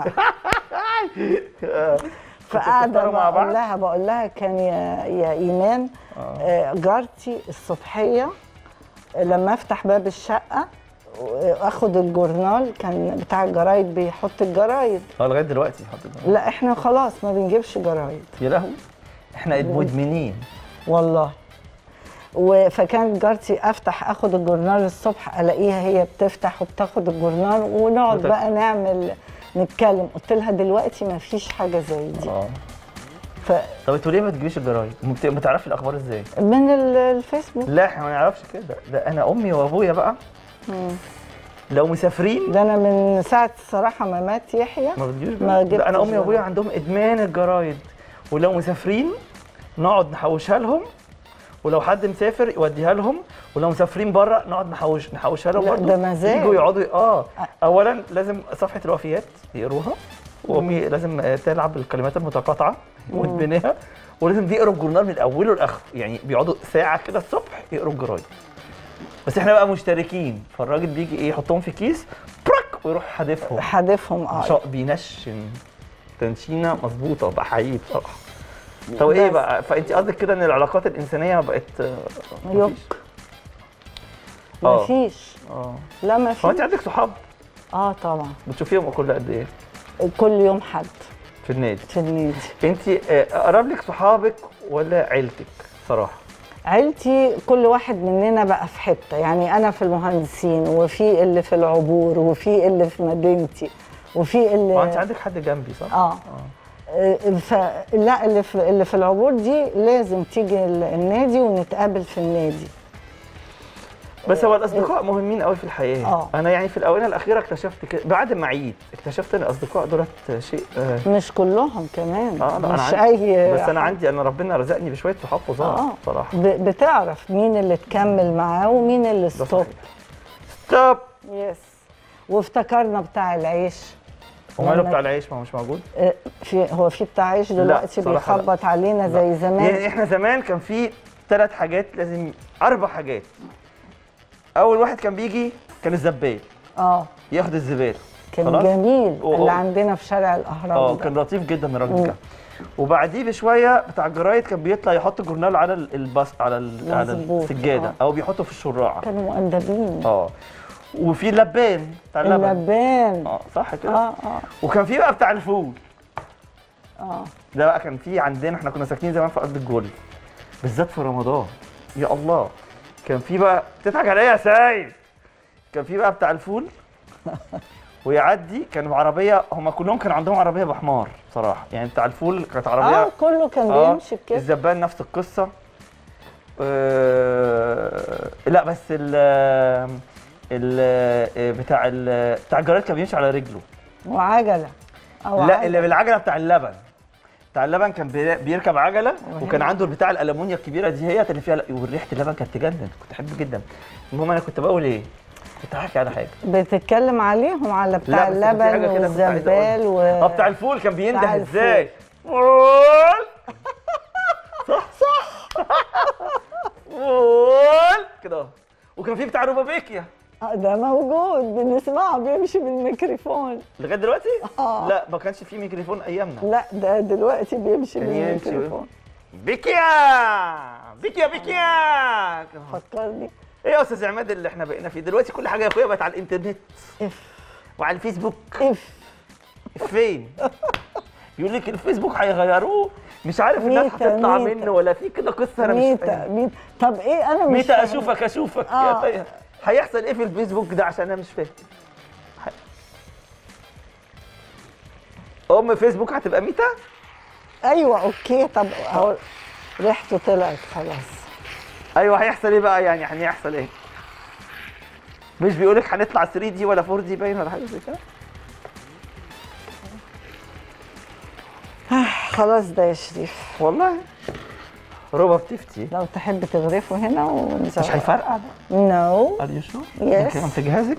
[SPEAKER 2] فقاعده
[SPEAKER 1] بتفطروا مع بعض؟
[SPEAKER 2] بقول لها بقول لها كان يا يا ايمان آه، جارتي الصبحيه لما افتح باب الشقه واخد الجورنال كان بتاع الجرايد بيحط الجرايد
[SPEAKER 1] اه لغايه دلوقتي حاطط
[SPEAKER 2] لا احنا خلاص ما بنجيبش جرايد
[SPEAKER 1] يا لهوي احنا مدمنين
[SPEAKER 2] والله و- فكانت جارتي افتح اخد الجورنال الصبح الاقيها هي بتفتح وبتاخد الجورنال ونقعد
[SPEAKER 1] وتك-
[SPEAKER 2] بقى نعمل نتكلم قلت لها دلوقتي ما فيش حاجه زي دي
[SPEAKER 1] اه
[SPEAKER 2] ف
[SPEAKER 1] طب انتوا ليه ما تجيبيش الجرايد؟ ما بت- ما تعرفي الاخبار ازاي؟
[SPEAKER 2] من ال- الفيسبوك
[SPEAKER 1] لا احنا ما نعرفش كده ده انا امي وابويا بقى لو مسافرين
[SPEAKER 2] ده انا من ساعه الصراحه ما مات يحيى
[SPEAKER 1] ما بتجيبش
[SPEAKER 2] ما
[SPEAKER 1] جرايد. ده انا
[SPEAKER 2] جبتش
[SPEAKER 1] امي وابويا
[SPEAKER 2] جرايد.
[SPEAKER 1] عندهم ادمان الجرايد ولو مسافرين نقعد نحوشها لهم ولو حد مسافر يوديها لهم ولو مسافرين بره نقعد نحوش نحوشها لهم
[SPEAKER 2] لا،
[SPEAKER 1] برضه.
[SPEAKER 2] ده مزاج.
[SPEAKER 1] يجوا يقعدوا ي- اه اولا لازم صفحه الوفيات يقروها وامي لازم آه، تلعب بالكلمات المتقاطعه مدمناها ولازم يقروا الجورنال من اوله لاخره يعني بيقعدوا ساعه كده الصبح يقروا الجرايد بس احنا بقى مشتركين فالراجل بيجي ايه يحطهم في كيس برك ويروح حادفهم
[SPEAKER 2] حادفهم اه
[SPEAKER 1] شا- بينشن تنشينه مظبوطه بحقيقي بصراحه طب ايه
[SPEAKER 2] بس.
[SPEAKER 1] بقى فانت قصدك كده ان العلاقات الانسانيه بقت آه،
[SPEAKER 2] يب.
[SPEAKER 1] مفيش؟ آه.
[SPEAKER 2] مفيش
[SPEAKER 1] اه
[SPEAKER 2] لا
[SPEAKER 1] هو
[SPEAKER 2] مفيش
[SPEAKER 1] انت عندك صحاب
[SPEAKER 2] اه طبعا
[SPEAKER 1] بتشوفيهم كل قد ايه
[SPEAKER 2] كل يوم حد
[SPEAKER 1] في النادي
[SPEAKER 2] في النادي
[SPEAKER 1] انت آه، اقرب لك صحابك ولا عيلتك صراحه
[SPEAKER 2] عيلتي كل واحد مننا بقى في حته يعني انا في المهندسين وفي اللي في العبور وفي اللي في مدينتي وفي اللي
[SPEAKER 1] وانت عندك حد جنبي صح
[SPEAKER 2] اه آه، فلا اللي في اللي في العبور دي لازم تيجي ال- النادي ونتقابل في النادي
[SPEAKER 1] بس هو الاصدقاء مهمين قوي في الحياه
[SPEAKER 2] آه.
[SPEAKER 1] انا يعني في الاونه الاخيره اكتشفت كده بعد ما عيد اكتشفت ان الاصدقاء دولت شيء آه،
[SPEAKER 2] مش كلهم كمان
[SPEAKER 1] اه لا انا
[SPEAKER 2] مش
[SPEAKER 1] عندي
[SPEAKER 2] اي
[SPEAKER 1] بس انا عندي انا ربنا رزقني بشويه صحاب فظاع
[SPEAKER 2] اه
[SPEAKER 1] صراحه
[SPEAKER 2] ب- بتعرف مين اللي تكمل معاه ومين اللي
[SPEAKER 1] ده
[SPEAKER 2] ستوب
[SPEAKER 1] صحيح ستوب
[SPEAKER 2] يس وافتكرنا بتاع العيش
[SPEAKER 1] وماله
[SPEAKER 2] لما-
[SPEAKER 1] بتاع العيش ما هو مش موجود
[SPEAKER 2] آه، في هو في بتاع عيش دلوقتي
[SPEAKER 1] صراحة لا.
[SPEAKER 2] بيخبط علينا زي زمان
[SPEAKER 1] يعني احنا زمان كان في ثلاث حاجات لازم اربع حاجات اول واحد كان بيجي كان الزبال
[SPEAKER 2] اه
[SPEAKER 1] ياخد الزباله
[SPEAKER 2] كان
[SPEAKER 1] خلاص؟
[SPEAKER 2] جميل
[SPEAKER 1] أوه.
[SPEAKER 2] اللي عندنا في شارع الاهرام
[SPEAKER 1] اه
[SPEAKER 2] ده.
[SPEAKER 1] كان لطيف جدا الراجل ده وبعديه بشويه بتاع الجرايد كان بيطلع يحط الجورنال على ال- البس على ال- على
[SPEAKER 2] مظبوط،
[SPEAKER 1] السجاده
[SPEAKER 2] آه.
[SPEAKER 1] او بيحطه في الشراعه
[SPEAKER 2] كانوا مؤدبين
[SPEAKER 1] اه وفي اللبان بتاع اللبن
[SPEAKER 2] اللبان
[SPEAKER 1] اه صح كده
[SPEAKER 2] اه اه
[SPEAKER 1] وكان في بقى بتاع الفول
[SPEAKER 2] اه
[SPEAKER 1] ده بقى كان في عندنا احنا كنا ساكنين زمان في ارض الجول بالذات في رمضان يا الله كان في بقى تضحك عليا يا سايب كان في بقى بتاع الفول ويعدي كان بعربيه هم كلهم كان عندهم عربيه بحمار بصراحه يعني بتاع الفول كانت عربيه
[SPEAKER 2] اه كله كان
[SPEAKER 1] آه،
[SPEAKER 2] بيمشي بكده
[SPEAKER 1] الزبان نفس القصه آه لا بس ال ال بتاع ال بتاع الجرايد كان بيمشي على رجله
[SPEAKER 2] وعجله او
[SPEAKER 1] لا
[SPEAKER 2] عجلة.
[SPEAKER 1] اللي بالعجله بتاع اللبن بتاع اللبن كان بي- بيركب عجله وكان عنده البتاع الالومنيا الكبيره دي هي اللي فيها وريحه اللبن كانت تجنن كنت احبه جدا المهم انا كنت بقول ايه كنت هحكي على حاجه
[SPEAKER 2] بتتكلم عليهم على بتاع
[SPEAKER 1] لا، بس كان في حاجة
[SPEAKER 2] اللبن
[SPEAKER 1] كده كنت عايز
[SPEAKER 2] والزبال و
[SPEAKER 1] اه بتاع الفول كان بينده
[SPEAKER 2] بتاع الفول.
[SPEAKER 1] ازاي فول صح صح فول كده اهو. وكان في بتاع روبابيكيا
[SPEAKER 2] آه، ده موجود بنسمعه بيمشي بالميكروفون
[SPEAKER 1] لغايه دلوقتي
[SPEAKER 2] آه.
[SPEAKER 1] لا ما كانش في ميكروفون ايامنا
[SPEAKER 2] لا ده دلوقتي بيمشي
[SPEAKER 1] كان يمشي.
[SPEAKER 2] بالميكروفون
[SPEAKER 1] بيكيا بيكيا بيكيا
[SPEAKER 2] فكرني
[SPEAKER 1] ايه يا استاذ عماد اللي احنا بقينا فيه دلوقتي كل حاجه يا اخويا بقت على الانترنت
[SPEAKER 2] اف
[SPEAKER 1] وعلى الفيسبوك
[SPEAKER 2] اف
[SPEAKER 1] فين يقول لك الفيسبوك هيغيروه مش عارف الناس
[SPEAKER 2] ميتا،
[SPEAKER 1] هتطلع
[SPEAKER 2] ميتا.
[SPEAKER 1] منه ولا في كده قصه انا مش
[SPEAKER 2] ميتا
[SPEAKER 1] فاهم
[SPEAKER 2] ميتا طب ايه انا مش
[SPEAKER 1] ميتا
[SPEAKER 2] فاهمة.
[SPEAKER 1] اشوفك اشوفك يا
[SPEAKER 2] آه.
[SPEAKER 1] طيب هيحصل ايه في الفيسبوك ده عشان انا مش فاهم ه- ام فيسبوك هتبقى ميتا
[SPEAKER 2] ايوه اوكي طب اهو ريحته طلعت خلاص
[SPEAKER 1] ايوه هيحصل ايه بقى يعني هيحصل ايه مش بيقولك هنطلع 3 دي ولا 4 دي باين ولا حاجه زي كده
[SPEAKER 2] خلاص ده يا شريف
[SPEAKER 1] والله ربع بتفتي
[SPEAKER 2] لو تحب تغرفه هنا ونزود
[SPEAKER 1] مش هيفرقع ده
[SPEAKER 2] نو
[SPEAKER 1] ار يو شور
[SPEAKER 2] Yes.
[SPEAKER 1] كان في جهازك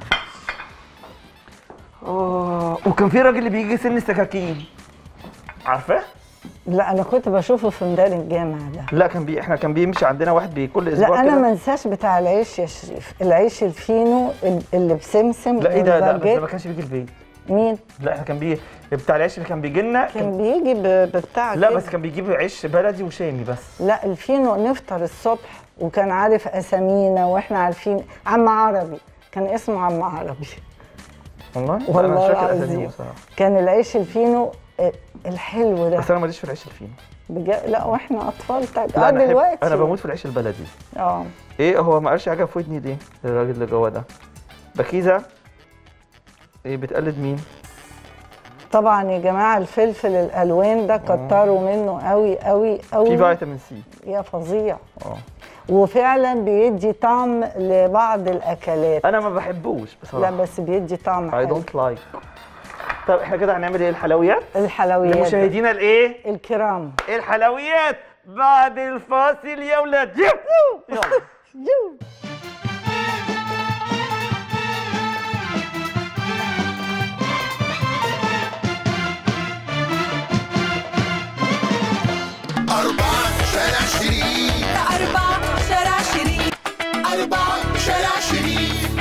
[SPEAKER 1] اه وكان في راجل اللي بيجي سن السكاكين عارفاه؟
[SPEAKER 2] لا انا كنت بشوفه في ميدان الجامع ده
[SPEAKER 1] لا كان بي احنا كان بيمشي عندنا واحد بي كل اسبوع
[SPEAKER 2] لا انا
[SPEAKER 1] كده.
[SPEAKER 2] ما انساش بتاع العيش يا شريف العيش الفينو ال- اللي بسمسم
[SPEAKER 1] لا ايه ده لا بس ده
[SPEAKER 2] والباجيت.
[SPEAKER 1] ما كانش بيجي البيت
[SPEAKER 2] مين
[SPEAKER 1] لا احنا كان بيجي بتاع العيش اللي كان بيجي لنا
[SPEAKER 2] كان بيجي ب- ببتاع
[SPEAKER 1] لا
[SPEAKER 2] كده.
[SPEAKER 1] بس كان بيجيب عيش بلدي وشامي بس
[SPEAKER 2] لا الفينو نفطر الصبح وكان عارف اسامينا واحنا عارفين عم عربي كان اسمه عم عربي
[SPEAKER 1] والله لا،
[SPEAKER 2] والله
[SPEAKER 1] انا مش فاكر
[SPEAKER 2] العظيم.
[SPEAKER 1] اساميهم بصراحه
[SPEAKER 2] كان العيش الفينو آه، الحلو ده
[SPEAKER 1] بس انا ماليش في العيش الفينو
[SPEAKER 2] بجد لا واحنا اطفال طيب
[SPEAKER 1] لا
[SPEAKER 2] اه
[SPEAKER 1] انا أحب-
[SPEAKER 2] دلوقتي
[SPEAKER 1] انا بموت في العيش البلدي
[SPEAKER 2] اه
[SPEAKER 1] ايه هو ما قالش حاجه في ودني ليه الراجل اللي جوه ده بكيزه ايه بتقلد مين
[SPEAKER 2] طبعا يا جماعه الفلفل الالوان ده كتروا منه قوي قوي
[SPEAKER 1] في
[SPEAKER 2] قوي
[SPEAKER 1] فيتامين سي
[SPEAKER 2] يا فظيع
[SPEAKER 1] اه
[SPEAKER 2] وفعلا بيدي طعم لبعض الاكلات
[SPEAKER 1] انا ما بحبوش
[SPEAKER 2] لا
[SPEAKER 1] بصراحه
[SPEAKER 2] بس بيدي طعم
[SPEAKER 1] I
[SPEAKER 2] حلو
[SPEAKER 1] don't like طب احنا كده هنعمل ايه الحلويات
[SPEAKER 2] الحلويات
[SPEAKER 1] لمشاهدينا الايه
[SPEAKER 2] الكرام
[SPEAKER 1] الحلويات بعد الفاصل يا ولاد يلا
[SPEAKER 3] أربعة شارع شريف
[SPEAKER 4] أربعة شارع شريف
[SPEAKER 3] أربعة شارع شريف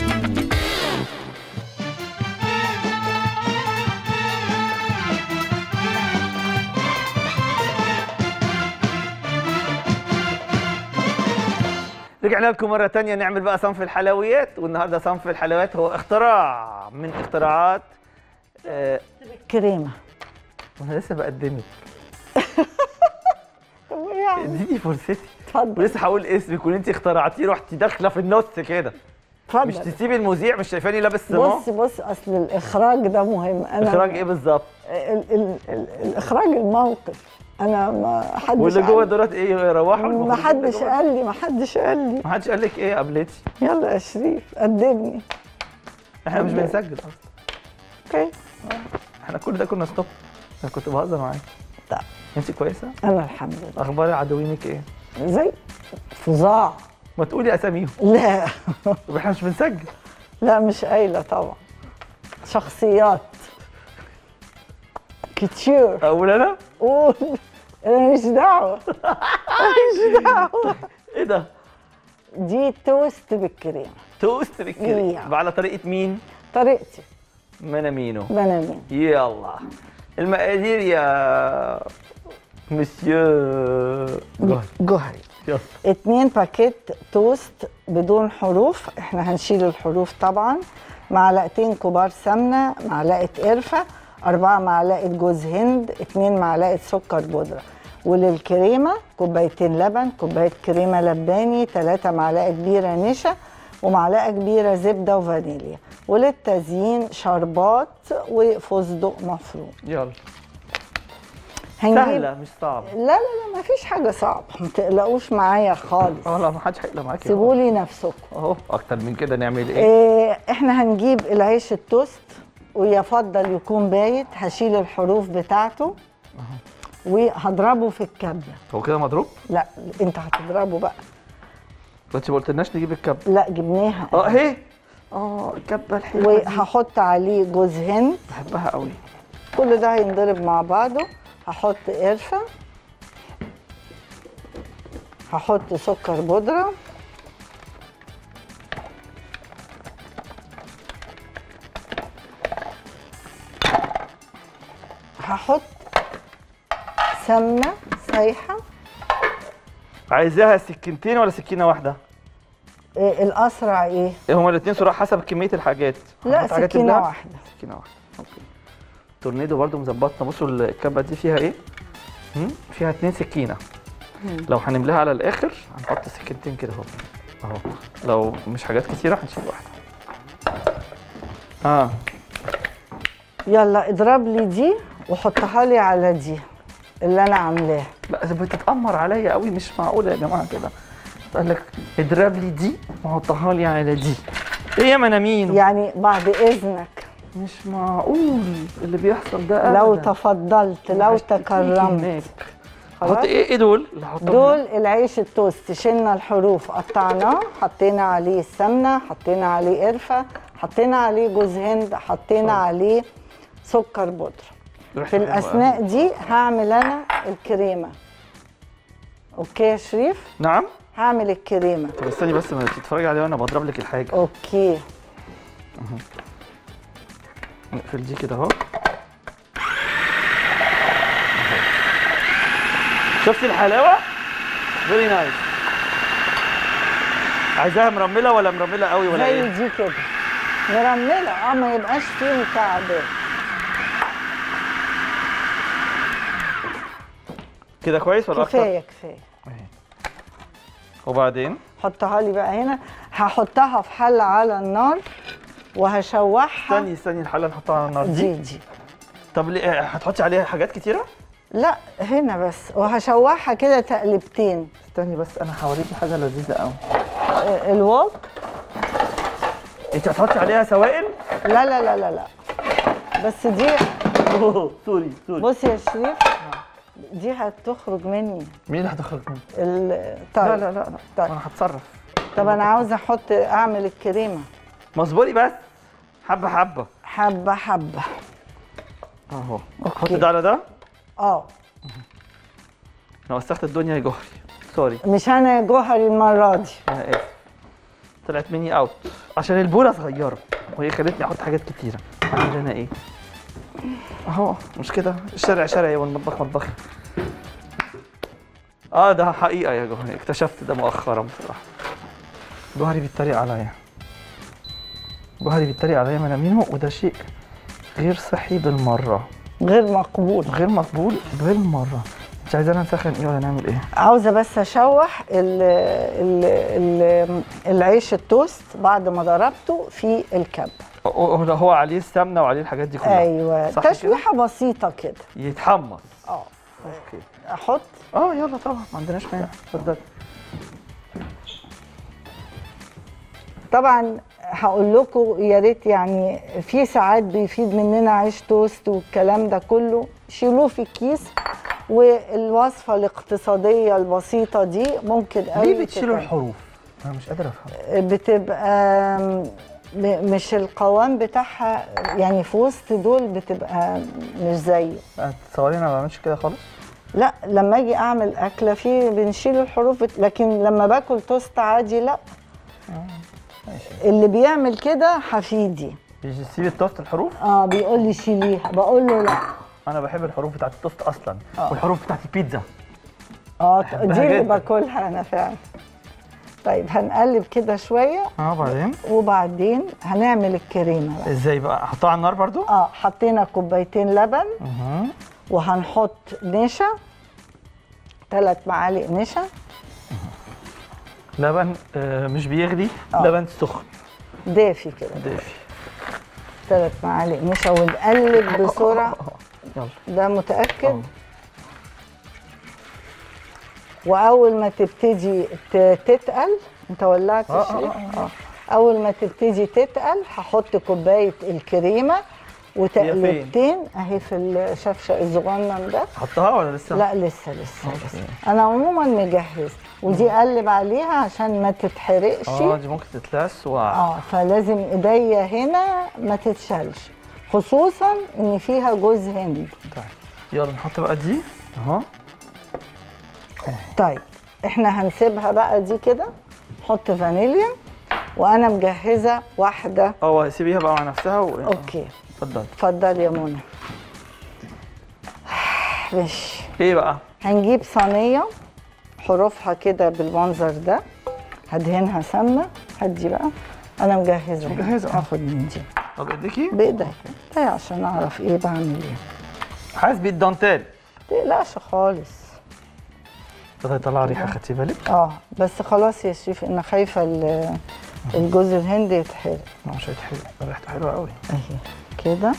[SPEAKER 1] رجعنا لكم مرة تانية نعمل بقى صنف الحلويات والنهاردة صنف الحلويات هو اختراع من اختراعات آه
[SPEAKER 2] كريمه
[SPEAKER 1] وانا لسه بقدمك
[SPEAKER 2] يعني
[SPEAKER 1] اديني فرصتي
[SPEAKER 2] اتفضل
[SPEAKER 1] ولسه هقول اسمك واللي انت اخترعتيه رحتي داخله في النص كده مش
[SPEAKER 2] اتفضل
[SPEAKER 1] تسيبي المذيع مش شايفاني لابس صمام
[SPEAKER 2] بص بص اصل الاخراج ده مهم انا
[SPEAKER 1] اخراج ايه بالظبط
[SPEAKER 2] ال ال ال الاخراج الموقف انا ما حدش
[SPEAKER 1] واللي جوه
[SPEAKER 2] قال-
[SPEAKER 1] دولت ايه يروحوا
[SPEAKER 2] ما
[SPEAKER 1] المخرجين
[SPEAKER 2] حدش
[SPEAKER 1] اللي جوه؟
[SPEAKER 2] قال لي ما حدش قال لي
[SPEAKER 1] ما حدش قال لك ايه يا قبلتي
[SPEAKER 2] يلا يا شريف قدمني
[SPEAKER 1] احنا مش
[SPEAKER 2] قبل-
[SPEAKER 1] بنسجل اصلا
[SPEAKER 2] اوكي
[SPEAKER 1] احنا كل ده كنا ستوب انا كنت بهزر معاك
[SPEAKER 2] طيب
[SPEAKER 1] انت كويسه
[SPEAKER 2] انا الحمد لله
[SPEAKER 1] اخبار عدوينك ايه
[SPEAKER 2] زي فظاع
[SPEAKER 1] ما تقولي اساميهم
[SPEAKER 2] لا
[SPEAKER 1] طب احنا مش بنسجل
[SPEAKER 2] لا مش قايله طبعا شخصيات كتير
[SPEAKER 1] اقول انا
[SPEAKER 2] قول انا مش دعوه مش دعوه
[SPEAKER 1] ايه ده
[SPEAKER 2] دي توست بالكريمه
[SPEAKER 1] توست بالكريم
[SPEAKER 2] Yeah.
[SPEAKER 1] على طريقه مين
[SPEAKER 2] طريقتي
[SPEAKER 1] منامينو
[SPEAKER 2] بنامين
[SPEAKER 1] يلا المقادير يا مسيو جهد.
[SPEAKER 2] جهري
[SPEAKER 1] يلا
[SPEAKER 2] اتنين باكيت توست بدون حروف احنا هنشيل الحروف طبعا معلقتين كبار سمنة معلقة قرفة أربعة معلقة جوز هند اتنين معلقة سكر بودرة وللكريمة كوبايتين لبن كوباية كريمة لباني تلاتة معلقة كبيرة نشا ومعلقة كبيرة زبدة وفانيليا وللتزيين شربات وفستق مفروم
[SPEAKER 1] يلا
[SPEAKER 2] هنجيب
[SPEAKER 1] سهله مش صعبه
[SPEAKER 2] لا لا لا مفيش حاجة صعبة ما تقلقوش معايا خالص
[SPEAKER 1] اه لا ما حدش هيقلق معاكي
[SPEAKER 2] سيبوا لي نفسكم
[SPEAKER 1] اهو اكتر من كده نعمل ايه
[SPEAKER 2] إيه احنا هنجيب العيش التوست ويفضل يكون بايت هشيل الحروف بتاعته وهضربه في الكبه
[SPEAKER 1] هو كده مضروب
[SPEAKER 2] لا انت هتضربه بقى
[SPEAKER 1] كنت ما قلتلناش نجيب الكب
[SPEAKER 2] لا جبناها
[SPEAKER 1] اه اهي اه الكبه الحلوه دي
[SPEAKER 2] وهحط عليه جوز هند
[SPEAKER 1] بحبها قوي
[SPEAKER 2] كل ده هينضرب مع بعضه هحط قرفه هحط سكر بودره هحط سمنه سايحه
[SPEAKER 1] عايزاها سكينتين ولا سكينه واحده
[SPEAKER 2] إيه الاسرع ايه
[SPEAKER 1] إيه هما الاثنين صراحه حسب كميه الحاجات
[SPEAKER 2] لا
[SPEAKER 1] هنحط حاجات
[SPEAKER 2] سكينه
[SPEAKER 1] قبلها؟
[SPEAKER 2] واحده
[SPEAKER 1] سكينه واحده اوكي تورنيدو برضو مظبطنا بصوا الكبه دي فيها ايه هم؟ فيها اتنين سكينه لو هنملاها على الاخر هنحط سكينتين كده اهو اهو لو مش حاجات كتيره هنشيل واحده اه
[SPEAKER 2] يلا اضرب لي دي وحطها لي على دي اللي انا عاملاها
[SPEAKER 1] لا ده بتتامر عليا قوي مش معقوله يا جماعه كده قال لك اضرب لي دي وحطها لي على دي ايه يا منامين
[SPEAKER 2] يعني بعد اذنك
[SPEAKER 1] مش معقول اللي بيحصل ده
[SPEAKER 2] لو
[SPEAKER 1] أبداً.
[SPEAKER 2] تفضلت لو
[SPEAKER 1] هشتكيكي
[SPEAKER 2] تكرمت
[SPEAKER 1] هناك.
[SPEAKER 2] خلاص؟
[SPEAKER 1] احط ايه ايه دول اللي هحطهم
[SPEAKER 2] دول العيش التوست شلنا الحروف قطعناه حطينا عليه السمنه حطينا عليه قرفه حطينا عليه جوز هند حطينا عليه سكر بودره
[SPEAKER 1] ريحته
[SPEAKER 2] في
[SPEAKER 1] حلوة أوي.
[SPEAKER 2] الاثناء دي هعمل انا الكريمه اوكي يا شريف
[SPEAKER 1] نعم
[SPEAKER 2] هعمل الكريمه
[SPEAKER 1] طب استني بس ما تتفرجي عليه وانا بضرب لك الحاجه
[SPEAKER 2] اوكي
[SPEAKER 1] نقفل دي كده اهو شفتي الحلاوه فيري نايس عايزاها مرمله ولا مرمله قوي ولا
[SPEAKER 2] زي
[SPEAKER 1] ايه
[SPEAKER 2] دي كده مرمله اه ما يبقاش فيه مكعبات
[SPEAKER 1] كده كويس ولا اكتر
[SPEAKER 2] كفايه كفايه
[SPEAKER 1] وبعدين
[SPEAKER 2] حطها لي بقى هنا هحطها في حله على النار وهشوحها
[SPEAKER 1] استني استني الحله نحطها على النار
[SPEAKER 2] دي
[SPEAKER 1] دي
[SPEAKER 2] دي
[SPEAKER 1] طب ليه هتحطي عليها حاجات كتيره
[SPEAKER 2] لا هنا بس وهشوحها كده تقلبتين
[SPEAKER 1] استني بس انا هوريكي حاجه لذيذه قوي
[SPEAKER 2] آه، الواق
[SPEAKER 1] انت هتحطي عليها سوائل
[SPEAKER 2] لا لا لا لا لا بس دي
[SPEAKER 1] اوه سوري سوري
[SPEAKER 2] بص يا شريف دي هتخرج مني
[SPEAKER 1] مين اللي هتخرج مني
[SPEAKER 2] ال... طيب
[SPEAKER 1] لا لا لا لا
[SPEAKER 2] طيب.
[SPEAKER 1] انا هتصرف
[SPEAKER 2] طب انا عاوزه احط اعمل الكريمه
[SPEAKER 1] مصبري بس حبه حبه
[SPEAKER 2] حبه حبه
[SPEAKER 1] اهو
[SPEAKER 2] أوكي.
[SPEAKER 1] حط ده على ده
[SPEAKER 2] اه
[SPEAKER 1] انا وسخت الدنيا يا جوهري سوري
[SPEAKER 2] مش انا جوهري المره دي
[SPEAKER 1] انا اسف طلعت مني اوت عشان البوله صغيره وهي خلتني احط حاجات كتيره اعمل انا ايه اهو مش كده الشارع شارعي والمطبخ مطبخي اه ده حقيقه يا جوهري اكتشفت ده مؤخرا بصراحه جوهري بيتريق عليا جوهري بيتريق عليا من يمينه وده شيء غير صحي بالمره
[SPEAKER 2] غير مقبول
[SPEAKER 1] غير مقبول بالمره انت عايزانا نسخن ايه ولا نعمل ايه
[SPEAKER 2] عاوزه بس اشوح ال ال ال العيش التوست بعد ما ضربته في الكب
[SPEAKER 1] هو هو عليه السمنه وعليه الحاجات دي كلها
[SPEAKER 2] ايوه
[SPEAKER 1] صح كده؟
[SPEAKER 2] تشويحه بسيطه كده
[SPEAKER 1] يتحمص
[SPEAKER 2] اه
[SPEAKER 1] اوكي
[SPEAKER 2] احط
[SPEAKER 1] اه يلا طبعا ما عندناش مانع اتفضل
[SPEAKER 2] طبعا هقول لكم يا ريت يعني في ساعات بيفيد مننا عيش توست والكلام ده كله شيلوه في الكيس والوصفه الاقتصاديه البسيطه دي ممكن قوي
[SPEAKER 1] ليه بتشيلوا
[SPEAKER 2] تتعمل.
[SPEAKER 1] الحروف؟ انا مش قادر افهم
[SPEAKER 2] بتبقى م- مش القوام بتاعها يعني في وسط دول بتبقى مش زي
[SPEAKER 1] تصوري انا ما بعملش كده خالص
[SPEAKER 2] لا لما اجي اعمل اكله في بنشيل الحروف بت... لكن لما باكل توست عادي لا
[SPEAKER 1] ماشي
[SPEAKER 2] اللي بيعمل كده حفيدي
[SPEAKER 1] بيسيب التوست الحروف
[SPEAKER 2] اه بيقول لي شيليها بقول له لا
[SPEAKER 1] انا بحب الحروف بتاعت التوست اصلا
[SPEAKER 2] آه.
[SPEAKER 1] والحروف بتاعت البيتزا
[SPEAKER 2] اه
[SPEAKER 1] بحبها
[SPEAKER 2] دي اللي
[SPEAKER 1] جداً.
[SPEAKER 2] باكلها انا فعلا طيب هنقلب كده شويه
[SPEAKER 1] اه بعدين
[SPEAKER 2] وبعدين هنعمل الكريمه بقى
[SPEAKER 1] ازاي بقى احطها على النار برضو
[SPEAKER 2] اه حطينا كوبايتين لبن
[SPEAKER 1] اها
[SPEAKER 2] وهنحط نشا ثلاث معالق نشا
[SPEAKER 1] لبن آه مش بيغلي
[SPEAKER 2] آه.
[SPEAKER 1] لبن سخن
[SPEAKER 2] دافي كده
[SPEAKER 1] دافي
[SPEAKER 2] ثلاث معالق نشا ونقلب بسرعه
[SPEAKER 1] يلا
[SPEAKER 2] ده متاكد
[SPEAKER 1] آه.
[SPEAKER 2] واول ما تبتدي ت- تتقل انت ولعت
[SPEAKER 1] آه،
[SPEAKER 2] الشريف
[SPEAKER 1] آه،
[SPEAKER 2] اه اول ما تبتدي تتقل هحط كوبايه الكريمه وتقلبتين اهي في الشفشق الصغنن ده
[SPEAKER 1] احطها ولا لسه
[SPEAKER 2] لا لسه لسه
[SPEAKER 1] أوكي.
[SPEAKER 2] لسه انا عموما مجهز ودي قلب عليها عشان ما تتحرقش
[SPEAKER 1] اه دي ممكن تتلس و
[SPEAKER 2] اه فلازم ايديا هنا ما تتشالش خصوصا ان فيها جوز هند
[SPEAKER 1] طيب يلا نحط بقى دي اهو
[SPEAKER 2] طيب احنا هنسيبها بقى دي كده نحط فانيليا وانا مجهزه واحده
[SPEAKER 1] اه سيبيها بقى مع نفسها و...
[SPEAKER 2] اوكي
[SPEAKER 1] اتفضل
[SPEAKER 2] اتفضل يا منى ماشي
[SPEAKER 1] ايه بقى
[SPEAKER 2] هنجيب صينيه حروفها كده بالمنظر ده هدهنها سمنه هدي بقى انا مجهزه
[SPEAKER 1] مجهزة، اه.
[SPEAKER 2] هاخد من دي
[SPEAKER 1] طب ايديكي
[SPEAKER 2] بايديا طيب عشان اعرف ايه بعمل ايه
[SPEAKER 1] حاسس بالدانتيل
[SPEAKER 2] تقلقش خالص
[SPEAKER 1] ده يطلع ريحه خدتي بالك
[SPEAKER 2] اه بس خلاص يا شريف انا خايفه ال- الجوز الهند يتحرق
[SPEAKER 1] لا مش هيتحرق ده ريحته حلوه قوي
[SPEAKER 2] اهي كده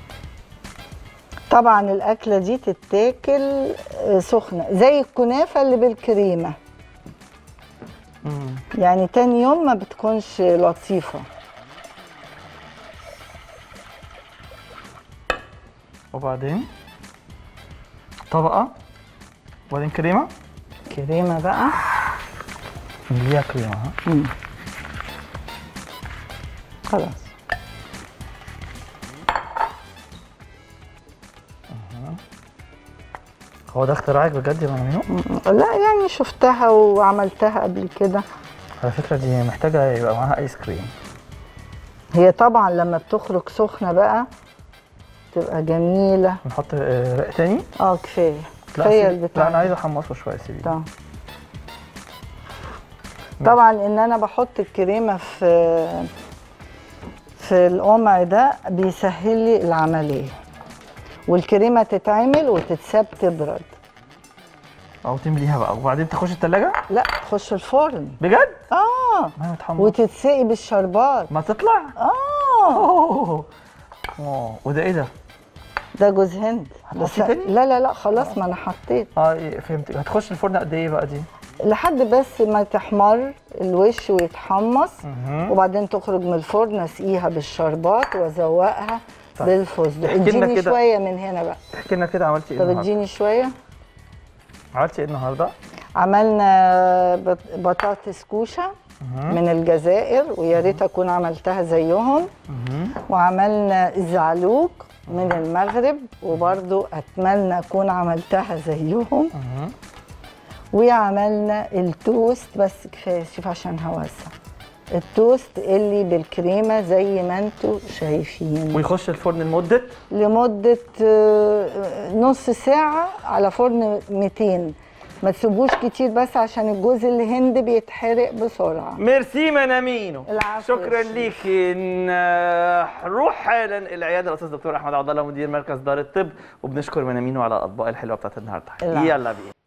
[SPEAKER 2] طبعا الاكله دي تتاكل آه، سخنه زي الكنافه اللي بالكريمه
[SPEAKER 1] امم
[SPEAKER 2] يعني تاني يوم ما بتكونش لطيفه
[SPEAKER 1] وبعدين طبقه وبعدين كريمه
[SPEAKER 2] كريمه بقى
[SPEAKER 1] نمليها كريمه ها
[SPEAKER 2] مم. خلاص
[SPEAKER 1] هو ده اختراعك بجد يا مامينو
[SPEAKER 2] لا يعني شفتها وعملتها قبل كده
[SPEAKER 1] على فكره دي محتاجه يبقى معاها ايس كريم
[SPEAKER 2] هي طبعا لما بتخرج سخنه بقى تبقى جميله
[SPEAKER 1] نحط آه، رق تاني
[SPEAKER 2] اه كفايه
[SPEAKER 1] لا
[SPEAKER 2] كفايه
[SPEAKER 1] سيبي- لا
[SPEAKER 2] البتاع
[SPEAKER 1] انا عايز احمصه شويه سيبي
[SPEAKER 2] طبعا طبعا ان انا بحط الكريمه في في القمع ده بيسهل لي العمليه والكريمه تتعمل وتتساب تبرد
[SPEAKER 1] او تمليها بقى وبعدين تخش التلاجة
[SPEAKER 2] لا تخش الفرن
[SPEAKER 1] بجد
[SPEAKER 2] اه
[SPEAKER 1] ما هي متحمص
[SPEAKER 2] وتتسقي بالشربات
[SPEAKER 1] ما تطلع
[SPEAKER 2] اه
[SPEAKER 1] اوه أوه. وده ايه ده
[SPEAKER 2] ده جوز هند
[SPEAKER 1] هتحطيه
[SPEAKER 2] بس
[SPEAKER 1] تاني؟
[SPEAKER 2] لا لا لا خلاص ما انا حطيت
[SPEAKER 1] اه إيه، فهمت هتخش الفرن قد ايه بقى دي
[SPEAKER 2] لحد بس ما تحمر الوش ويتحمص
[SPEAKER 1] مهم.
[SPEAKER 2] وبعدين تخرج من الفرن اسقيها بالشربات وازوقها
[SPEAKER 1] طيب.
[SPEAKER 2] بالفستق
[SPEAKER 1] احكي لنا
[SPEAKER 2] اديني
[SPEAKER 1] كده.
[SPEAKER 2] شويه من هنا بقى
[SPEAKER 1] احكي لنا كده عملتي ايه
[SPEAKER 2] طب
[SPEAKER 1] النهارده
[SPEAKER 2] اديني شويه
[SPEAKER 1] عملتي ايه النهارده
[SPEAKER 2] عملنا بط- بطاطس كوشه من الجزائر ويا ريت اكون عملتها زيهم
[SPEAKER 1] مهم.
[SPEAKER 2] وعملنا الزعلوك من المغرب وبرضو اتمنى اكون عملتها زيهم
[SPEAKER 1] مهم.
[SPEAKER 2] وعملنا التوست بس كفايه شوف عشان هوسع التوست اللي بالكريمه زي ما انتم شايفين
[SPEAKER 1] ويخش الفرن لمده
[SPEAKER 2] لمده آه، نص ساعه على فرن 200 ما تسيبوش كتير بس عشان الجوز الهند بيتحرق بسرعه
[SPEAKER 1] ميرسي منامينو
[SPEAKER 2] العفو يا
[SPEAKER 1] شكرا
[SPEAKER 2] شيخ.
[SPEAKER 1] ليكي نروح حالا العياده الاستاذ دكتور احمد عبد الله مدير مركز دار الطب وبنشكر منامينو على الاطباق الحلوه بتاعت النهارده
[SPEAKER 2] العفو.
[SPEAKER 1] يلا بينا